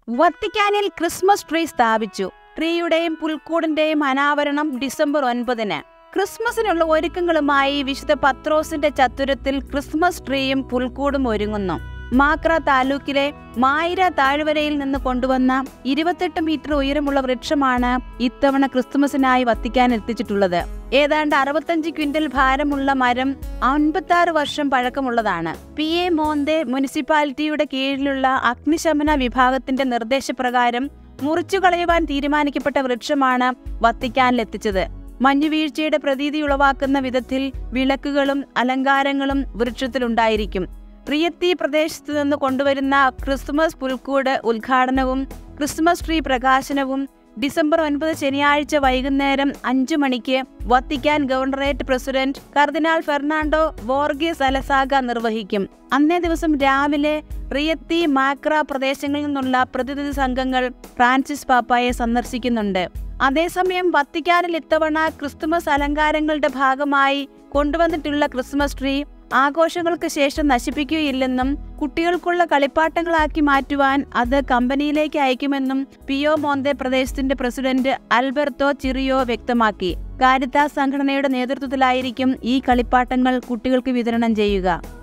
വത്തിക്കാനിൽ Christmas tree സ്ഥാപിച്ചു ട്രീയുടെയും പുൽക്കൂടിന്റെയും അനാവരണം December ഒൻപതിന് ക്രിസ്മസിനുള്ള ഒരുക്കങ്ങളുമായി വിശുദ്ധ പത്രോസിന്റെ ചത്തുരത്തിൽ ക്രിസ്മസ് ട്രീയും പുൽക്കൂടും ഒരുങ്ങുന്നു മാക്ര താലൂക്കിലെ മായിര താഴ്വരയിൽ നിന്ന് കൊണ്ടുവന്ന ഇരുപത്തെട്ട് മീറ്റർ ഉയരമുള്ള വൃക്ഷമാണ് ഇത്തവണ ക്രിസ്തുമസിനായി വത്തിക്കാൻ എത്തിച്ചിട്ടുള്ളത് ഏതാണ്ട് അറുപത്തഞ്ച് ക്വിന്റൽ ഭാരമുള്ള മരം അൻപത്തി ആറ് വർഷം പഴക്കമുള്ളതാണ് പി എ മോന്തെ മുനിസിപ്പാലിറ്റിയുടെ കീഴിലുള്ള അഗ്നിശമന വിഭാഗത്തിന്റെ നിർദ്ദേശപ്രകാരം മുറിച്ചു കളയുവാൻ തീരുമാനിക്കപ്പെട്ട വൃക്ഷമാണ് വത്തിക്കാനിലെത്തിച്ചത് മഞ്ഞുവീഴ്ചയുടെ പ്രതീതി ഉളവാക്കുന്ന വിധത്തിൽ വിളക്കുകളും അലങ്കാരങ്ങളും വൃക്ഷത്തിലുണ്ടായിരിക്കും റിയത്തി പ്രദേശത്തു നിന്ന് കൊണ്ടുവരുന്ന ക്രിസ്മസ് പുൽക്കൂട് ഉദ്ഘാടനവും ക്രിസ്മസ് ട്രീ പ്രകാശനവും ഡിസംബർ ഒൻപത് ശനിയാഴ്ച വൈകുന്നേരം അഞ്ചു മണിക്ക് വത്തിക്കാൻ ഗവർണറേറ്റ് പ്രസിഡന്റ് കർദിനാൾ ഫെർണാണ്ടോ വോർഗീസ് അലസാഗ നിർവഹിക്കും അന്നേ ദിവസം രാവിലെ റിയത്തി മാക്ര പ്രദേശങ്ങളിൽ നിന്നുള്ള പ്രതിനിധി സംഘങ്ങൾ ഫ്രാൻസിസ് പാപ്പായെ സന്ദർശിക്കുന്നുണ്ട് അതേസമയം വത്തിക്കാനിൽ ഇത്തവണ ക്രിസ്തുമസ് അലങ്കാരങ്ങളുടെ ഭാഗമായി കൊണ്ടുവന്നിട്ടുള്ള ക്രിസ്മസ് ട്രീ ആഘോഷങ്ങൾക്ക് ശേഷം നശിപ്പിക്കുകയില്ലെന്നും കുട്ടികൾക്കുള്ള കളിപ്പാട്ടങ്ങളാക്കി മാറ്റുവാൻ അത് കമ്പനിയിലേക്ക് അയക്കുമെന്നും പിയോ മോന്തെ പ്രദേശത്തിന്റെ പ്രസിഡന്റ് അൽബർട്ടോ ചിറിയോ വ്യക്തമാക്കി കാരിത്താസ് സംഘടനയുടെ നേതൃത്വത്തിലായിരിക്കും ഈ കളിപ്പാട്ടങ്ങൾ കുട്ടികൾക്ക് വിതരണം ചെയ്യുക